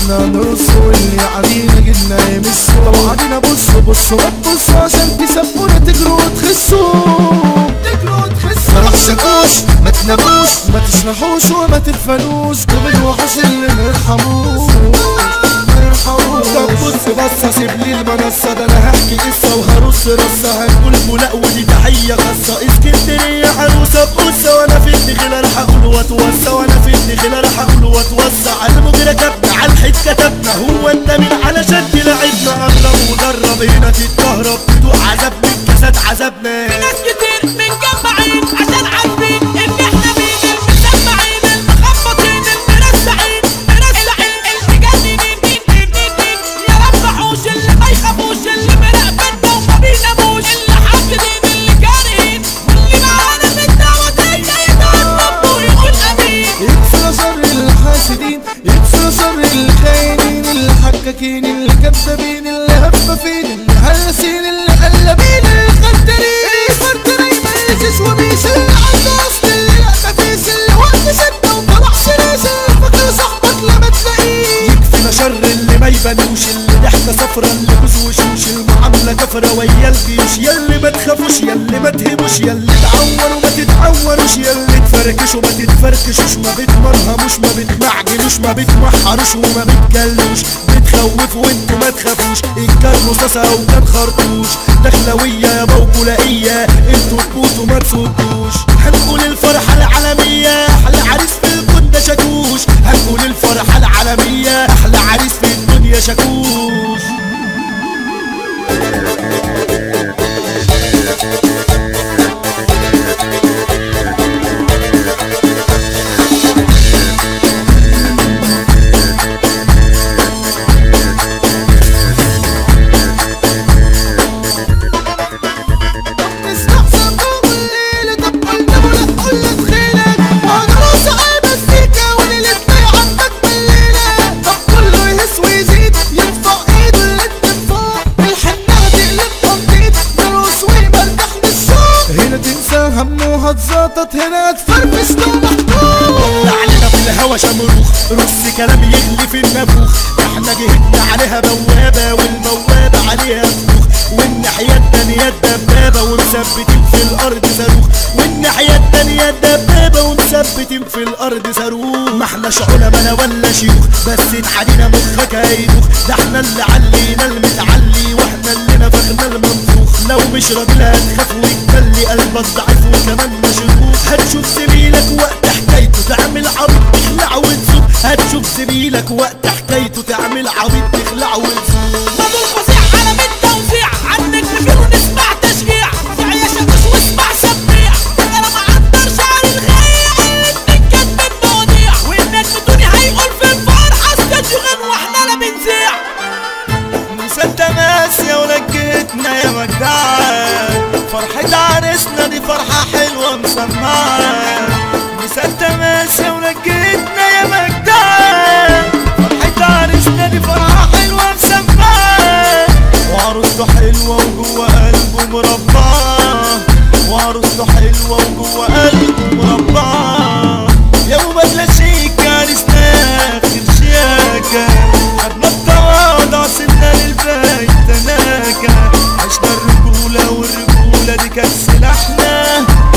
احنا نرص واللي علينا جبنا يمسوا طب علينا بصوا بصوا ما تبصوا عشان تسبونا تجروا وتخسوا تجروا وتخسوا ما تحشقوش ما تناموش ما تسرحوش وما تدفنوش دول الوحوش اللي ما يرحموش ما يرحموش طب بص بص سيب لي المنصة ده انا هحكي قصة وهرص رصة هنقول بولاق ودي تحية خاصة اسكندرية عروسة بقصة وانا في الدخل الحق اقول واتوسع وانا في الدخل الحق اقول واتوسع على المجرى كتبنا على الحيط كتبنا هو انت مين علشان تلعبنا قرب وجرب هنا تتكهرب تدوق عذاب من كاسات عذابنا ناس كتير متجمعين عشان عارفين ان احنا مين المسمعين المخبطين المرسعين مرسعين المجننين مين مين مين مين يا رب حوش اللي ما يخافوش اللي مراقبنا وما بيناموش اللي حاقدين اللي كارهين واللي معانا في الدعوة دي يتقرب ويقول امين يكسر شر الحاسدين يكسر شر الخاينين الحكاكين الكذابين اللي هفافين اللي هلسين اللي قلبين الخدرين الفردرين ما يجيش وبيش اللي عنده اصل اللي يعتفيش اللي وقت شدة وطلع شريش فاكر صاحبك لما تلاقيه يكفينا شر اللي ما يبانوش اللي ضحكة صفرا اللي بزوشوش المعاملة كفرة ويا الجيوش ياللي ما تخافوش ياللي ما تهبوش ياللي تعوروا ما تتعوروش ياللي تفركشوا ما تتفركشوش ما بتمرهموش ما بتمعجنوش ما بتمحروش وما بتجلوش بتخوفوا وانتوا ما تخافوش ان كان رصاصة او كان خرطوش دخلوية يا بوبولائية انتوا تموتوا ما تفوتوش هنقول الفرحة العالمية احلى عريس في الكون ده شاكوش هنقول الفرحة العالمية احلى عريس في الدنيا شاكوش نستحسن طول الليل طب قلنا ولا قلنا تخيلك وهنرقص على المزيكا ونلف عندك بالليلة طب كله يهس ويزيد يرفع ايده للد فوق الحنة هتقلب تنطيط نرقص ونمرجح للشوق هنا تنسى هم وهتزاطط هنا هتفرفش لو محبوب علينا في الهوا شمروخ رص كلام يغلي في النافوخ احنا جهتنا عليها بوابة والبوابة عليها فلوخ والناحية التانية الدبابة ومثبتين في الأرض صاروخ والناحية التانية الدبابة ومثبتين في الأرض صاروخ ما احناش علماء ولا شيوخ بس اتعدينا مخك هيدوخ ده احنا اللي علينا المتعلي واحنا اللي نفخنا المنفوخ لو مش راجل هتخاف ويتكلي قلبك ضعيف وكمان مشروخ هتشوف زميلك وقت حكايته تعمل عبيط تخلع وتزوق هتشوف زميلك وقت حكايته تعمل عبيط تخلع وتزوق نضل فظيع على من توزيع عنك نفير ونسمع تشجيع فزع يا شمس واسمع شبيع انا ما عطر شعر الغيع اللي بتنكت من مواضيع والنجم الدنيا هيقول في الفرحة استديوغن واحنا لا بنذيع مسدة ماسية ولقيتنا يا مجدعان فرحة عرسنا دي فرحة حلوة مسمعة مسدة ماسية ولقيتنا يا مجدعان فرحة عرسنا دي فرحة حلوة مسمعة وعروسته حلوة وجوه قلبه مربعة وعروسته حلوة وجوه قلبه مربعة يا بدلة شيك عرسنا آخر شياكة خدنا التواضع سيبنا للبيت تناكة عشنا الرجولة والرجولة دي كانت سلاحنا